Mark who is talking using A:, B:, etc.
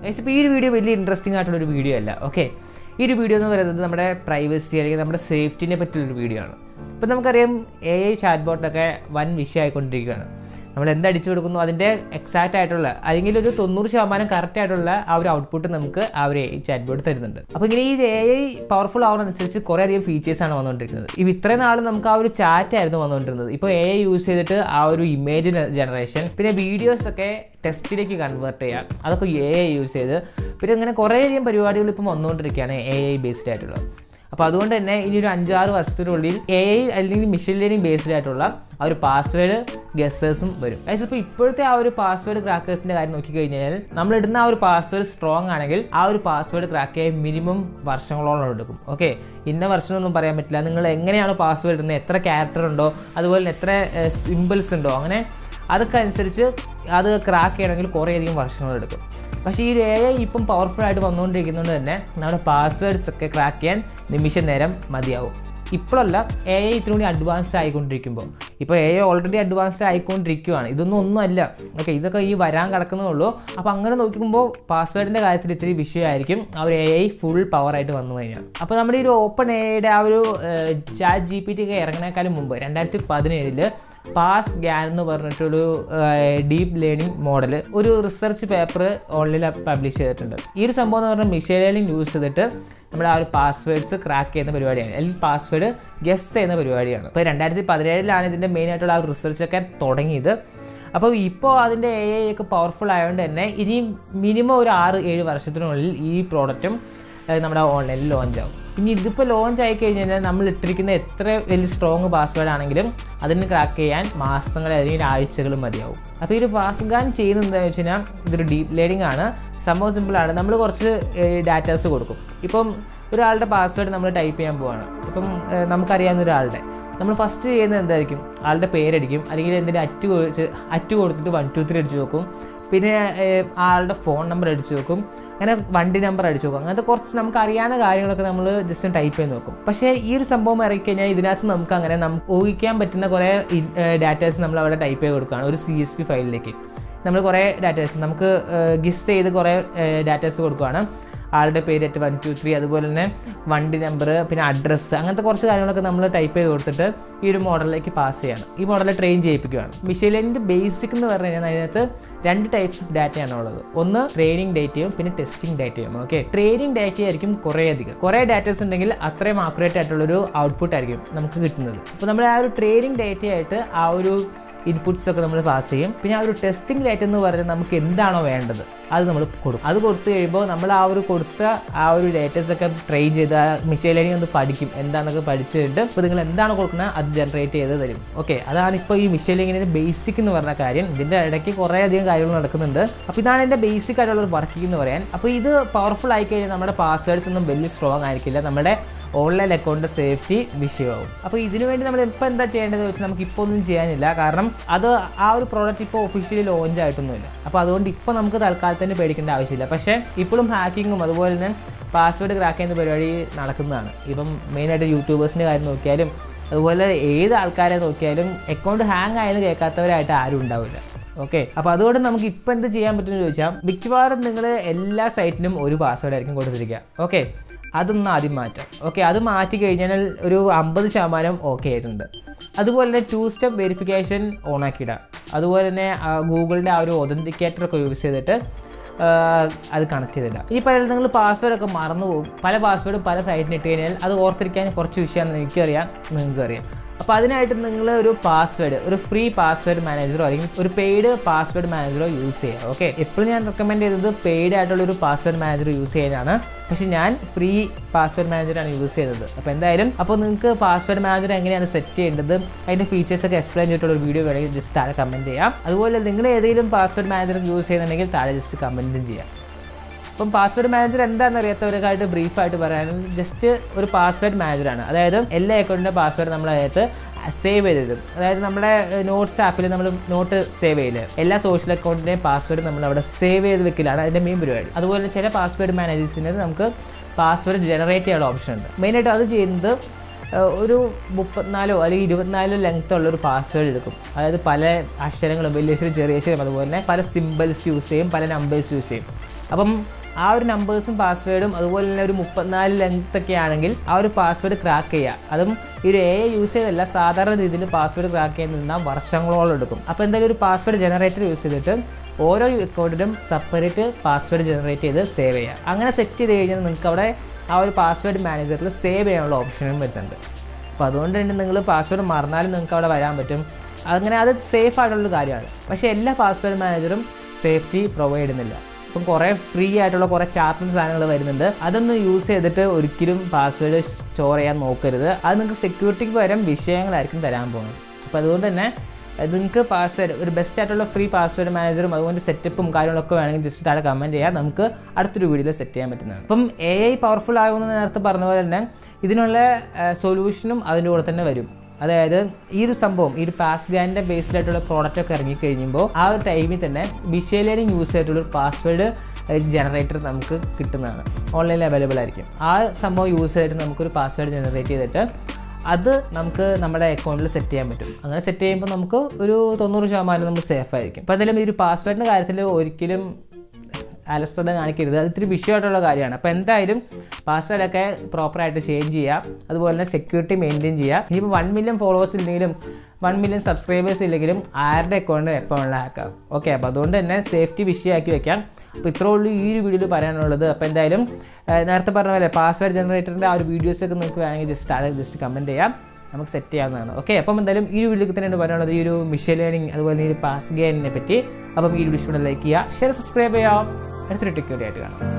A: guys ഇപ്പോൾ ഈ ഒരു വീഡിയോ വലിയ ഇൻട്രസ്റ്റിംഗ് ആയിട്ടുള്ള ഒരു വീഡിയോ അല്ല ഓക്കെ ഈ ഒരു വീഡിയോ എന്ന് പറയുന്നത് നമ്മുടെ പ്രൈവസി അല്ലെങ്കിൽ നമ്മുടെ സേഫ്റ്റിനെ പറ്റിയുള്ളൊരു വീഡിയോ ആണ് ഇപ്പം നമുക്കറിയാം എ ഐ ചാറ്റ് ബോട്ടൊക്കെ വൻ വിഷയമായിക്കൊണ്ടിരിക്കുകയാണ് നമ്മൾ എന്ത് അടിച്ചു കൊടുക്കുന്നു അതിൻ്റെ എക്സാക്റ്റ് ആയിട്ടുള്ള അല്ലെങ്കിൽ ഒരു തൊണ്ണൂറ് ശതമാനം കറക്റ്റ് ആയിട്ടുള്ള ആ ഒരു ഔട്ട്പുട്ട് നമുക്ക് ആ ഒരു എ ചാറ്റ് ബോർഡ് തരുന്നുണ്ട് അപ്പോൾ ഇങ്ങനെ ഈ എ ഐ പവർഫുൾ ആവുന്നതനുസരിച്ച് കുറേ അധികം ഫീച്ചേഴ്സാണ് വന്നുകൊണ്ടിരിക്കുന്നത് ഇപ്പം ഇത്രയും നാൾ നമുക്ക് ആ ഒരു ചാറ്റ് ആയിരുന്നു വന്നുകൊണ്ടിരുന്നത് ഇപ്പോൾ എ ഐ യൂസ് ചെയ്തിട്ട് ആ ഒരു ഇമേജ് ജനറേഷൻ പിന്നെ വീഡിയോസ് ഒക്കെ ടെസ്റ്റിലേക്ക് കൺവേർട്ട് ചെയ്യാം അതൊക്കെ എ ഐ യൂസ് ചെയ്ത് പിന്നെ ഇങ്ങനെ കുറേയധികം പരിപാടികൾ ഇപ്പം വന്നുകൊണ്ടിരിക്കുകയാണ് എ ഐ ബേസ്ഡ് ആയിട്ടുള്ളത് അപ്പോൾ അതുകൊണ്ട് തന്നെ ഇനി ഒരു അഞ്ചാറ് വർഷത്തിനുള്ളിൽ എ ഐ അല്ലെങ്കിൽ മെഷീൻ ലേണിംഗ് ബേസ്ഡ് ആയിട്ടുള്ള ആ ഒരു പാസ്വേഡ് ഗസ്സേഴ്സും വരും അതായത് ഇപ്പോൾ ഇപ്പോഴത്തെ ആ ഒരു പാസ്വേഡ് ക്രാക്കേഴ്സിന്റെ കാര്യം നോക്കിക്കഴിഞ്ഞാൽ നമ്മൾ ഇടുന്ന ആ ഒരു പാസ്വേഡ് സ്ട്രോങ് ആണെങ്കിൽ ആ ഒരു പാസ്വേഡ് ക്രാക്ക് ചെയ്യാൻ മിനിമം വർഷങ്ങളോളം എടുക്കും ഓക്കെ ഇന്ന വർഷമൊന്നും പറയാൻ പറ്റില്ല നിങ്ങൾ എങ്ങനെയാണ് പാസ്വേഡ് ഇടുന്നത് എത്ര ക്യാരക്ടർ ഉണ്ടോ അതുപോലെ തന്നെ എത്ര സിമ്പിൾസ് ഉണ്ടോ അങ്ങനെ അതൊക്കെ അനുസരിച്ച് അത് ക്രാക്ക് ചെയ്യണമെങ്കിൽ കുറേയധികം വർഷങ്ങളെടുക്കും പക്ഷേ ഈ എ ഐ ഇപ്പം പവർഫുൾ ആയിട്ട് വന്നുകൊണ്ടിരിക്കുന്നതുകൊണ്ട് തന്നെ നമ്മുടെ പാസ്വേഡ്സ് ഒക്കെ ക്രാക്ക് ചെയ്യാൻ നിമിഷം നേരം മതിയാവും ഇപ്പോഴല്ല എ ഐ ഇത്തിരി കൂടി അഡ്വാൻസ്ഡ് ആയിക്കൊണ്ടിരിക്കുമ്പോൾ ഇപ്പോൾ എ ഐ ഓൾറെഡി അഡ്വാൻസ്ഡ് ആയിക്കൊണ്ടിരിക്കുകയാണ് ഇതൊന്നും ഒന്നുമല്ല ഓക്കെ ഇതൊക്കെ ഈ വരാൻ കിടക്കുന്നേ ഉള്ളൂ അപ്പോൾ അങ്ങനെ നോക്കുമ്പോൾ പാസ്വേഡിൻ്റെ കാര്യത്തിൽ ഇത്തിരി വിഷയമായിരിക്കും ആ ഒരു എ ഐ ഫുൾ പവറായിട്ട് വന്നു കഴിഞ്ഞാൽ അപ്പോൾ നമ്മുടെ ഈ ഒരു ഓപ്പൺ എ ഐയുടെ ആ ഒരു ചാറ്റ് ജി പി ടി ഒക്കെ ഇറങ്ങുന്നേക്കാളും മുമ്പ് രണ്ടായിരത്തി പതിനേഴിൽ പാസ് ഗ്യാൻ എന്ന് പറഞ്ഞിട്ടൊരു ഡീപ്പ് ലേണിംഗ് മോഡൽ ഒരു റിസർച്ച് പേപ്പർ ഓൺലൈനിൽ പബ്ലിഷ് ചെയ്തിട്ടുണ്ട് ഈ ഒരു സംഭവം എന്ന് പറഞ്ഞാൽ മിഷീൻ ലേണിംഗ് യൂസ് ചെയ്തിട്ട് നമ്മുടെ ആ ഒരു പാസ്വേഡ്സ് ക്രാക്ക് ചെയ്യുന്ന പരിപാടിയാണ് അല്ലെങ്കിൽ പാസ്വേഡ് ഗസ് ചെയ്യുന്ന പരിപാടിയാണ് ഇപ്പോൾ രണ്ടായിരത്തി പതിനേഴിലാണ് ഇതിൻ്റെ മെയിൻ ആയിട്ടുള്ള ആ ഒരു റിസർച്ചൊക്കെ തുടങ്ങിയത് അപ്പോൾ ഇപ്പോൾ അതിൻ്റെ എ ഐ ഒക്കെ പവർഫുൾ ആയതുകൊണ്ട് തന്നെ ഇനി മിനിമം ഒരു ആറ് ഏഴ് വർഷത്തിനുള്ളിൽ ഈ പ്രോഡക്റ്റും നമ്മുടെ ഓൺലൈനിൽ ലോഞ്ച് ആവും ഇനി ഇതിപ്പോൾ ലോഞ്ച് ആയി കഴിഞ്ഞാൽ നമ്മൾ ഇട്ടിരിക്കുന്ന എത്ര വലിയ സ്ട്രോങ് പാസ്വേഡ് ആണെങ്കിലും അതിന് ക്രാക്ക് ചെയ്യാൻ മാസങ്ങൾ അല്ലെങ്കിൽ ആഴ്ചകൾ മതിയാവും അപ്പോൾ ഈ ഒരു പാസ്ഗാൻ ചെയ്യുന്നത് എന്താണെന്ന് വെച്ച് കഴിഞ്ഞാൽ ഇതൊരു ഡീപ്പ് ലേണിംഗ് ആണ് സംഭവം സിമ്പിളാണ് നമ്മൾ കുറച്ച് ഡാറ്റാസ് കൊടുക്കും ഇപ്പം ഒരാളുടെ പാസ്വേഡ് നമ്മൾ ടൈപ്പ് ചെയ്യാൻ പോവാണ് ഇപ്പം നമുക്കറിയാവുന്ന ഒരാളുടെ നമ്മൾ ഫസ്റ്റ് ചെയ്യുന്നത് എന്തായിരിക്കും ആളുടെ പേരടിക്കും അല്ലെങ്കിൽ എന്തെങ്കിലും അറ്റ് കൊടുത്ത് അറ്റ് കൊടുത്തിട്ട് വൺ ടു ത്രീ അടിച്ച് നോക്കും പിന്നെ ആളുടെ ഫോൺ നമ്പർ അടിച്ചു നോക്കും അങ്ങനെ വണ്ടി നമ്പർ അടിച്ചു നോക്കും അങ്ങനത്തെ കുറച്ച് നമുക്ക് അറിയാവുന്ന കാര്യങ്ങളൊക്കെ നമ്മൾ ജസ്റ്റ് ടൈപ്പ് ചെയ്ത് നോക്കും പക്ഷേ ഈ ഒരു സംഭവം ഇറങ്ങിക്കഴിഞ്ഞാൽ ഇതിനകത്ത് നമുക്ക് അങ്ങനെ നമുക്ക് ഊഹിക്കാൻ പറ്റുന്ന കുറേ ഡാറ്റാസ് നമ്മൾ അവിടെ ടൈപ്പ് ചെയ്ത് കൊടുക്കുകയാണ് ഒരു സി എസ് പി ഫയലിലേക്ക് നമ്മൾ കുറേ ഡാറ്റാസ് നമുക്ക് ഗിസ് ചെയ്ത് കുറേ ഡാറ്റാസ് കൊടുക്കുകയാണ് ആളുടെ പേര് അറ്റ് വൺ ടു ത്രീ അതുപോലെ തന്നെ വണ്ടി നമ്പർ പിന്നെ അഡ്രസ്സ് അങ്ങനത്തെ കുറച്ച് കാര്യങ്ങളൊക്കെ നമ്മൾ ടൈപ്പ് ചെയ്ത് കൊടുത്തിട്ട് ഈ ഒരു മോഡലിലേക്ക് പാസ് ചെയ്യണം ഈ മോഡലിൽ ട്രെയിൻ ചെയ്യിപ്പിക്കുകയാണ് മിഷേലിൻ്റെ ബേസിക് എന്ന് പറഞ്ഞു കഴിഞ്ഞാൽ അതിനകത്ത് രണ്ട് ടൈപ്സ് ഓഫ് ഡാറ്റയാണ് ഉള്ളത് ഒന്ന് ട്രെയിനിങ് ഡേറ്റയും പിന്നെ ടെസ്റ്റിംഗ് ഡേറ്റയും ഓക്കെ ട്രെയിനിങ് ഡാറ്റ ആയിരിക്കും കുറേ അധികം കുറേ ഡാറ്റാസ് ഉണ്ടെങ്കിൽ അത്രയും ആക്യുറേറ്റ് ആയിട്ടുള്ളൊരു ഔട്ട്പുട്ട് ആയിരിക്കും നമുക്ക് കിട്ടുന്നത് അപ്പോൾ നമ്മൾ ആ ഒരു ട്രെയിനിങ് ഡേറ്റയായിട്ട് ആ ഒരു ഇൻപുട്സ് ഒക്കെ നമ്മൾ പാസ് ചെയ്യും പിന്നെ ആ ഒരു ടെസ്റ്റിംഗ് ഡേറ്റ് എന്ന് പറഞ്ഞാൽ നമുക്ക് എന്താണോ വേണ്ടത് അത് നമ്മൾ കൊടുക്കും അത് കൊടുത്തു കഴിയുമ്പോൾ നമ്മൾ ആ ഒരു കൊടുത്ത ആ ഒരു ഡേറ്റസ് ഒക്കെ ട്രെയിൻ ചെയ്ത് ആ മിഷീൻ ലേണിംഗ് ഒന്ന് പഠിക്കും എന്താണെന്നൊക്കെ പഠിച്ചു കഴിഞ്ഞിട്ട് ഇപ്പോൾ നിങ്ങൾ എന്താണ് കൊടുക്കുന്നത് അത് ജനറേറ്റ് ചെയ്ത് തരും ഓക്കെ അതാണ് ഇപ്പോൾ ഈ മിഷീൻ ലേണിങ്ങിൻ്റെ ബേസിക് എന്ന് പറഞ്ഞ കാര്യം ഇതിൻ്റെ ഇടയ്ക്ക് കുറേ അധികം കാര്യങ്ങൾ നടക്കുന്നുണ്ട് അപ്പോൾ ഇതാണ് എൻ്റെ ബേസിക് ആയിട്ടുള്ള ഒരു വർക്കിംഗ് എന്ന് പറയാൻ അപ്പോൾ ഇത് പവർഫുൾ ആയി കഴിഞ്ഞാൽ നമ്മുടെ പാസ്വേഡ്സ് ഒന്നും വലിയ സ്ട്രോങ് ആയിരിക്കില്ല നമ്മുടെ ഓൺലൈൻ അക്കൗണ്ട് സേഫ്റ്റി വിഷയമാവും അപ്പോൾ ഇതിനു വേണ്ടി നമ്മൾ ഇപ്പോൾ എന്താ ചെയ്യേണ്ടതെന്ന് വെച്ചാൽ നമുക്ക് ഇപ്പോൾ ഒന്നും ചെയ്യാനില്ല കാരണം അത് ആ ഒരു പ്രോഡക്റ്റ് ഇപ്പോൾ ഒഫീഷ്യലി ലോഞ്ച് ആയിട്ടൊന്നുമില്ല അപ്പോൾ അതുകൊണ്ട് ഇപ്പോൾ നമുക്ക് തൽക്കാലത്തിന് പേടിക്കേണ്ട ആവശ്യമില്ല പക്ഷേ ഇപ്പോഴും ഹാക്കിങ്ങും അതുപോലെ തന്നെ പാസ്വേഡ് ക്രാക്ക് ചെയ്യുന്ന പരിപാടി നടക്കുന്നതാണ് ഇപ്പം മെയിനായിട്ട് യൂട്യൂബേഴ്സിൻ്റെ കാര്യം നോക്കിയാലും അതുപോലെ ഏത് ആൾക്കാരെ നോക്കിയാലും അക്കൗണ്ട് ഹാങ് ആയെന്ന് കേൾക്കാത്തവരായിട്ട് ആരും ഉണ്ടാവില്ല ഓക്കെ അപ്പോൾ അതുകൊണ്ട് നമുക്ക് ഇപ്പോൾ എന്ത് ചെയ്യാൻ പറ്റുമെന്ന് ചോദിച്ചാൽ മിക്കവാറും നിങ്ങൾ എല്ലാ സൈറ്റിനും ഒരു പാസ്വേഡ് ആയിരിക്കും കൊടുത്തിരിക്കുക ഓക്കെ അതൊന്ന് ആദ്യം മാറ്റാം ഓക്കെ അത് മാറ്റി കഴിഞ്ഞാൽ ഒരു അമ്പത് ശതമാനം ഓക്കെ ആയിട്ടുണ്ട് അതുപോലെ തന്നെ ടു സ്റ്റെപ്പ് വെരിഫിക്കേഷൻ ഓൺ ആക്കിയിടാം അതുപോലെ തന്നെ ഗൂഗിളിൻ്റെ ആ ഒരു ഒതൻറ്റിക്കേറ്റർ ഒക്കെ യൂസ് ചെയ്തിട്ട് അത് കണക്ട് ചെയ്തിടാം ഇനി പല നിങ്ങൾ പാസ്വേഡ് ഒക്കെ മറന്നു പോകും പല പാസ്വേഡും പല സൈറ്റിന് ഇട്ട് കഴിഞ്ഞാൽ അത് ഓർത്തിരിക്കാൻ കുറച്ച് വിഷയമാണെന്ന് എനിക്കറിയാം നിങ്ങൾക്ക് അറിയാം അപ്പോൾ അതിനായിട്ട് നിങ്ങൾ ഒരു പാസ്വേഡ് ഒരു ഫ്രീ പാസ്വേഡ് മാനേജറോ അല്ലെങ്കിൽ ഒരു പെയ്ഡ് പാസ്വേഡ് മാനേജറോ യൂസ് ചെയ്യുക ഓക്കെ എപ്പോഴും ഞാൻ റെക്കമെൻഡ് ചെയ്തത് പെയ്ഡ് ആയിട്ടുള്ള ഒരു പാസ്വേഡ് മാനേജർ യൂസ് ചെയ്യാനാണ് പക്ഷെ ഞാൻ ഫ്രീ പാസ്വേഡ് മാനേജറാണ് യൂസ് ചെയ്തത് അപ്പോൾ എന്തായാലും അപ്പോൾ നിങ്ങൾക്ക് പാസ്വേഡ് മാനേജർ എങ്ങനെയാണ് സെറ്റ് ചെയ്യേണ്ടത് അതിൻ്റെ ഫീച്ചേഴ്സ് ഒക്കെ എക്സ്പ്ലെയിൻ ചെയ്തിട്ടുള്ള ഒരു വീഡിയോ വേണമെങ്കിൽ ജസ്റ്റ് താഴെ കമൻറ്റ് ചെയ്യാം അതുപോലെ നിങ്ങൾ ഏതെങ്കിലും പാസ്വേഡ് മാനേജർ യൂസ് ചെയ്യുന്നുണ്ടെങ്കിൽ താഴെ ജസ്റ്റ് കമൻറ്റും ചെയ്യാം അപ്പം പാസ്വേഡ് മാനേജർ എന്താണെന്ന് അറിയാത്തവർക്കായിട്ട് ബ്രീഫായിട്ട് പറയാൻ ജസ്റ്റ് ഒരു പാസ്വേഡ് മാനേജറാണ് അതായത് എല്ലാ അക്കൗണ്ടിൻ്റെ പാസ്വേഡ് നമ്മൾ അതിനകത്ത് സേവ് ചെയ്തിടും അതായത് നമ്മുടെ നോട്ട്സ് ആപ്പിൽ നമ്മൾ നോട്ട് സേവ് ചെയ്യില്ല എല്ലാ സോഷ്യൽ അക്കൗണ്ടിൻ്റെയും പാസ്വേഡ് നമ്മൾ അവിടെ സേവ് ചെയ്ത് വെക്കലാണ് അതിൻ്റെ മെയിൻ പരിപാടി അതുപോലെ ചില പാസ്വേഡ് മാനേജേഴ്സിന് നമുക്ക് പാസ്വേഡ് ജനറേറ്റ് ചെയ്യാനുള്ള ഓപ്ഷൻ ഉണ്ട് മെയിനായിട്ട് അത് ചെയ്യുന്നത് ഒരു മുപ്പത്തിനാലോ അല്ലെങ്കിൽ ഇരുപത്തിനാലോ ലെങ്ത് ഉള്ള ഒരു പാസ്വേഡ് എടുക്കും അതായത് പല അക്ഷരങ്ങളും വലിയ അക്ഷരം ചെറിയ അക്ഷരം അതുപോലെ തന്നെ പല സിമ്പിൾസ് യൂസ് ചെയ്യും പല നമ്പേഴ്സ് യൂസ് ചെയ്യും അപ്പം ആ ഒരു നമ്പേഴ്സും പാസ്വേഡും അതുപോലെ തന്നെ ഒരു മുപ്പത്തിനാല് ലെങ്ത് ഒക്കെ ആണെങ്കിൽ ആ ഒരു പാസ്വേഡ് ക്രാക്ക് ചെയ്യുക അതും ഈ ഒരു എ യൂസ് ചെയ്തല്ല സാധാരണ രീതിയിൽ പാസ്വേഡ് ക്രാക്ക് ചെയ്യാൻ നിന്നാൽ വർഷങ്ങളോളം എടുക്കും അപ്പോൾ എന്തായാലും ഒരു പാസ്വേഡ് ജനറേറ്റർ യൂസ് ചെയ്തിട്ട് ഓരോ അക്കൗണ്ടിനും സെപ്പറേറ്റ് പാസ്വേഡ് ജനറേറ്റ് ചെയ്ത് സേവ് ചെയ്യുക അങ്ങനെ സെറ്റ് ചെയ്ത് കഴിഞ്ഞാൽ നിങ്ങൾക്ക് അവിടെ ആ ഒരു പാസ്വേഡ് മാനേജറിൽ സേവ് ചെയ്യാനുള്ള ഓപ്ഷനും വരുന്നുണ്ട് അപ്പോൾ അതുകൊണ്ട് തന്നെ നിങ്ങൾ പാസ്വേഡ് മറന്നാലും നിങ്ങൾക്ക് അവിടെ വരാൻ പറ്റും അങ്ങനെ അത് സേഫ് ആയിട്ടുള്ള കാര്യമാണ് പക്ഷേ എല്ലാ പാസ്വേഡ് മാനേജറും സേഫ്റ്റി പ്രൊവൈഡ് ചെയ്യുന്നില്ല ഇപ്പം കുറേ ഫ്രീ ആയിട്ടുള്ള കുറേ ചാർട്ടർ സാധനങ്ങൾ വരുന്നുണ്ട് അതൊന്നും യൂസ് ചെയ്തിട്ട് ഒരിക്കലും പാസ്വേഡ് സ്റ്റോർ ചെയ്യാൻ നോക്കരുത് അത് നിങ്ങൾക്ക് സെക്യൂരിറ്റിക്ക് പകരം വിഷയങ്ങളായിരിക്കും തരാൻ പോകുന്നത് അപ്പോൾ അതുകൊണ്ട് തന്നെ നിങ്ങൾക്ക് പാസ്വേഡ് ഒരു ബെസ്റ്റ് ആയിട്ടുള്ള ഫ്രീ പാസ്വേഡ് മാനേജറും അതുകൊണ്ട് സെറ്റപ്പും കാര്യങ്ങളൊക്കെ വേണമെങ്കിൽ ജസ്റ്റ് താഴെ കമൻറ്റ് ചെയ്യാം നമുക്ക് അടുത്തൊരു വീഡിയോയിൽ സെറ്റ് ചെയ്യാൻ പറ്റുന്നതാണ് അപ്പം എ ഐ പവർഫുൾ ആകുമെന്ന് നേരത്തെ പറഞ്ഞ പോലെ തന്നെ ഇതിനുള്ള സൊല്യൂഷനും അതിൻ്റെ കൂടെ തന്നെ വരും അതായത് ഈ ഒരു സംഭവം ഈ ഒരു പാസ് ഗാൻ്റെ ബേസ്ഡ് ആയിട്ടുള്ള പ്രോഡക്റ്റ് ഒക്കെ ഇറങ്ങിക്കഴിയുമ്പോൾ ആ ഒരു ടൈമിൽ തന്നെ വിഷ്വൽ ലേണിംഗ് യൂസ് ആയിട്ടുള്ള ഒരു പാസ്വേഡ് ജനറേറ്റർ നമുക്ക് കിട്ടുന്നതാണ് ഓൺലൈനിൽ അവൈലബിൾ ആയിരിക്കും ആ സംഭവം യൂസ് ചെയ്തിട്ട് നമുക്കൊരു പാസ്വേഡ് ജനറേറ്റ് ചെയ്തിട്ട് അത് നമുക്ക് നമ്മുടെ അക്കൗണ്ടിൽ സെറ്റ് ചെയ്യാൻ പറ്റും അങ്ങനെ സെറ്റ് ചെയ്യുമ്പോൾ നമുക്ക് ഒരു തൊണ്ണൂറ് ശതമാനം നമുക്ക് സേഫ് ആയിരിക്കും അപ്പോൾ എന്തായാലും ഈ ഒരു പാസ്വേഡിൻ്റെ കാര്യത്തിൽ ഒരിക്കലും അലസത കാണിക്കരുത് അത് ഇത്തിരി വിഷയമായിട്ടുള്ള കാര്യമാണ് അപ്പോൾ എന്തായാലും പാസ്വേഡൊക്കെ പ്രോപ്പറായിട്ട് ചേഞ്ച് ചെയ്യുക അതുപോലെ തന്നെ സെക്യൂരിറ്റി മെയിൻറ്റെയിൻ ചെയ്യുക ഇനിയിപ്പോൾ വൺ മില്യൺ ഫോളോവേഴ്സ് ഇല്ലെങ്കിലും വൺ മില്യൺ സബ്സ്ക്രൈബേഴ്സ് ഇല്ലെങ്കിലും ആരുടെ അക്കൗണ്ട് എപ്പോൾ വേണമെങ്കിലും ആക്കാം ഓക്കെ അപ്പോൾ അതുകൊണ്ട് തന്നെ സേഫ്റ്റി വിഷയമാക്കി വെക്കാം അപ്പോൾ ഇത്രേ ഉള്ളൂ ഈ ഒരു വീഡിയോയിൽ പറയാനുള്ളത് അപ്പോൾ എന്തായാലും ഏഹ്, നേരത്തെ പറഞ്ഞ പോലെ പാസ്വേഡ് ജനറേറ്ററിൻ്റെ ആ ഒരു വീഡിയോസൊക്കെ നിങ്ങൾക്ക് വേണമെങ്കിൽ ജസ്റ്റ് താഴെ ജസ്റ്റ് കമൻറ്റ് ചെയ്യാം നമുക്ക് സെറ്റ് ചെയ്യാവുന്നതാണ് ഓക്കെ അപ്പം എന്തായാലും ഈ ഒരു വീഡിയോക്ക് തന്നെയാണ് പറയാനുള്ളത് ഈ ഒരു മിഷൻ ലേണിംഗ് അതുപോലെ ഈ ഒരു പാസ് ഗെയിമിനെ പറ്റി അപ്പം ഈ വീഡിയോ ഇഷ്ടം ലൈക്ക് ചെയ്യുക ഷെയർ സബ്സ്ക്രൈബ് ചെയ്യാം അടുത്തൊരു ടിക്കറ്റ് ആയിട്ട് കാണാം